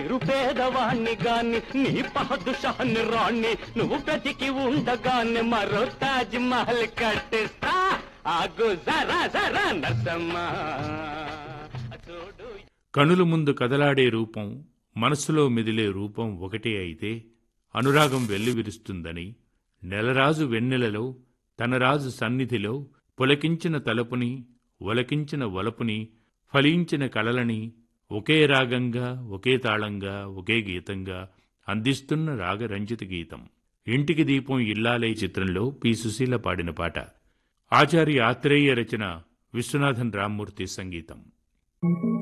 నిరుపేదవాణ్ణి గాని నీ పహదుషాన్ని రాణ్ణి నువ్వు బ్రతికి ఉండగానే మరో తాజ్ మహల్ కట్టిస్తా ఆగు జరా జరా నర్సమ్మా చూడు కనుల ముందు కదలాడే రూపం మనసులో మెదిలే రూపం ఒకటే అయితే అనురాగం వెల్లివిరుస్తుందని నెలరాజు వెన్నెలలో తన రాజు సన్నిధిలో పులకించిన తలపుని ఒలకించిన వలపుని ఫలించిన కలలని ఒకే రాగంగా ఒకే తాళంగా ఒకే గీతంగా అందిస్తున్న రాగరంజిత గీతం ఇంటికి దీపం ఇల్లాలే చిత్రంలో పి సుశీల పాడిన పాట ఆచార్య ఆత్రేయ రచన విశ్వనాథన్ రామ్మూర్తి సంగీతం